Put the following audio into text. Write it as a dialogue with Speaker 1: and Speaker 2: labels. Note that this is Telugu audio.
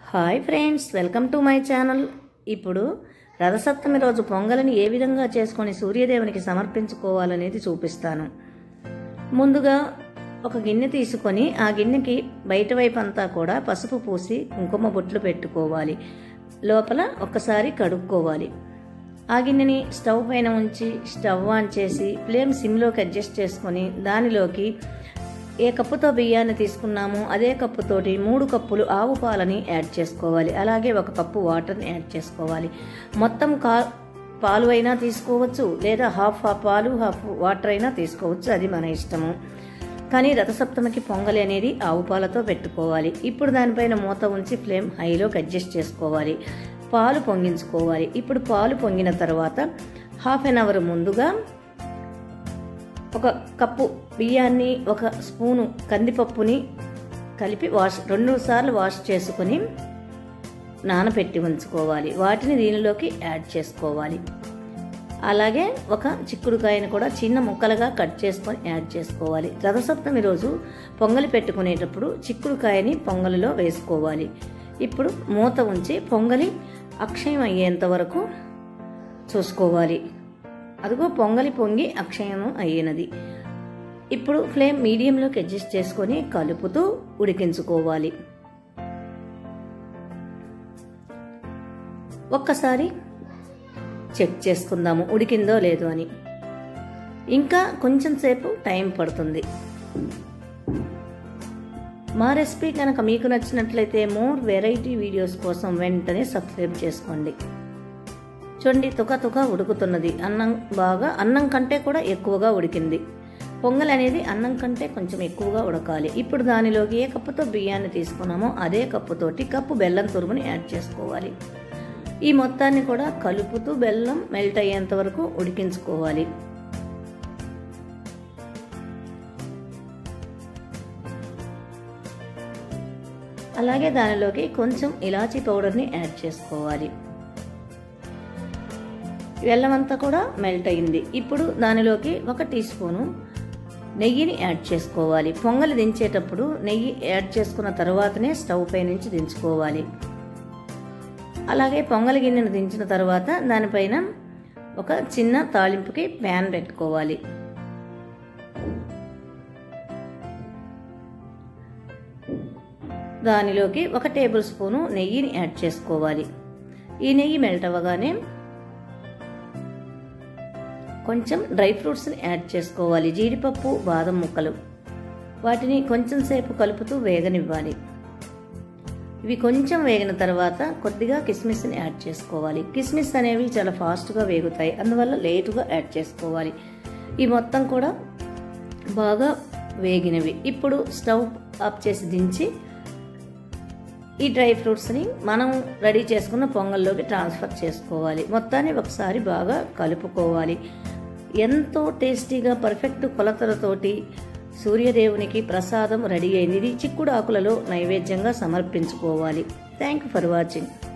Speaker 1: hi friends welcome to my channel ఇప్పుడు రథసప్తమి రోజు పొంగలిని ఏ విధంగా చేసుకొని సూర్యదేవునికి సమర్పించుకోవాలనేది చూపిస్తాను ముందుగా ఒక గిన్నె తీసుకొని ఆ గిన్నెకి బయట వైపు అంతా కూడా పసుపు పూసి కుంకుమ బొట్లు పెట్టుకోవాలి లోపల ఒక్కసారి కడుక్కోవాలి ఆ గిన్నెని స్టవ్ పైన ఉంచి స్టవ్ ఆన్ చేసి ఫ్లేమ్ సిమ్లోకి అడ్జస్ట్ చేసుకొని దానిలోకి ఏ కప్పుతో బియ్యాన్ని తీసుకున్నామో అదే కప్పుతోటి మూడు కప్పులు ఆవు పాలని యాడ్ చేసుకోవాలి అలాగే ఒక కప్పు వాటర్ని యాడ్ చేసుకోవాలి మొత్తం కా పాలు అయినా తీసుకోవచ్చు లేదా హాఫ్ హాఫ్ పాలు హాఫ్ వాటర్ అయినా తీసుకోవచ్చు అది మన ఇష్టము కానీ రథసప్తమికి పొంగలి అనేది ఆవు పాలతో పెట్టుకోవాలి ఇప్పుడు దానిపైన మూత ఉంచి ఫ్లేమ్ హైలోకి అడ్జస్ట్ చేసుకోవాలి పాలు పొంగించుకోవాలి ఇప్పుడు పాలు పొంగిన తర్వాత హాఫ్ అన్ అవర్ ముందుగా ఒక కప్పు బియ్యాన్ని ఒక స్పూను కందిపప్పుని కలిపి వాష్ రెండు సార్లు వాష్ చేసుకొని నానబెట్టి ఉంచుకోవాలి వాటిని దీనిలోకి యాడ్ చేసుకోవాలి అలాగే ఒక చిక్కుడుకాయను కూడా చిన్న ముక్కలుగా కట్ చేసుకొని యాడ్ చేసుకోవాలి రథసప్తమి రోజు పొంగలి పెట్టుకునేటప్పుడు చిక్కుడుకాయని పొంగలిలో వేసుకోవాలి ఇప్పుడు మూత ఉంచి పొంగలి అక్షయం అయ్యేంత వరకు చూసుకోవాలి అదిగో పొంగలి పొంగి అక్షయము అయినది ఇప్పుడు ఫ్లేమ్ మీడియంలోకి అడ్జస్ట్ చేసుకొని కలుపుతూ ఉడికించుకోవాలి ఒక్కసారి చెక్ చేసుకుందాము ఉడికిందో లేదో అని ఇంకా కొంచెం సేపు టైం పడుతుంది మా రెసిపీ కనుక మీకు నచ్చినట్లయితే మోర్ వెరైటీ వీడియోస్ కోసం వెంటనే సబ్స్క్రైబ్ చేసుకోండి చూడండి తుక తుక ఉడుకుతున్నది అన్నం బాగా అన్నం కంటే కూడా ఎక్కువగా ఉడికింది పొంగల్ అనేది అన్నం కంటే కొంచెం ఎక్కువగా ఉడకాలి ఇప్పుడు దానిలోకి ఏ కప్పుతో బియ్యాన్ని తీసుకున్నామో అదే కప్పుతోటి కప్పు బెల్లం తురుముని యాడ్ చేసుకోవాలి ఈ మొత్తాన్ని కూడా కలుపుతూ బెల్లం మెల్ట్ అయ్యేంత వరకు ఉడికించుకోవాలి అలాగే దానిలోకి కొంచెం ఇలాచీ పౌడర్ని యాడ్ చేసుకోవాలి బెల్లం అంతా కూడా మెల్ట్ అయింది ఇప్పుడు దానిలోకి ఒక టీ స్పూను నెయ్యిని యాడ్ చేసుకోవాలి పొంగలి దించేటప్పుడు నెయ్యి యాడ్ చేసుకున్న తర్వాతనే స్టవ్ పై నుంచి దించుకోవాలి అలాగే పొంగలి గిన్నెను దించిన తర్వాత దానిపైన ఒక చిన్న తాలింపుకి ప్యాన్ పెట్టుకోవాలి దానిలోకి ఒక టేబుల్ స్పూను నెయ్యిని యాడ్ చేసుకోవాలి ఈ నెయ్యి మెల్ట్ అవ్వగానే కొంచెం డ్రై ఫ్రూట్స్ని యాడ్ చేసుకోవాలి జీడిపప్పు బాదం ముక్కలు వాటిని కొంచెం సేపు కలుపుతూ వేగనివ్వాలి ఇవి కొంచెం వేగిన తర్వాత కొద్దిగా కిస్మిస్ని యాడ్ చేసుకోవాలి కిస్మిస్ అనేవి చాలా ఫాస్ట్గా వేగుతాయి అందువల్ల లేటుగా యాడ్ చేసుకోవాలి ఈ మొత్తం కూడా బాగా వేగినవి ఇప్పుడు స్టవ్ ఆఫ్ చేసి దించి ఈ డ్రై ఫ్రూట్స్ని మనం రెడీ చేసుకున్న పొంగల్లోకి ట్రాన్స్ఫర్ చేసుకోవాలి మొత్తాన్ని ఒకసారి బాగా కలుపుకోవాలి ఎంతో టేస్టీగా పర్ఫెక్ట్ కొలతలతోటి సూర్యదేవునికి ప్రసాదం రెడీ అయింది ఇది చిక్కుడు ఆకులలో నైవేద్యంగా సమర్పించుకోవాలి థ్యాంక్ యూ ఫర్ వాచింగ్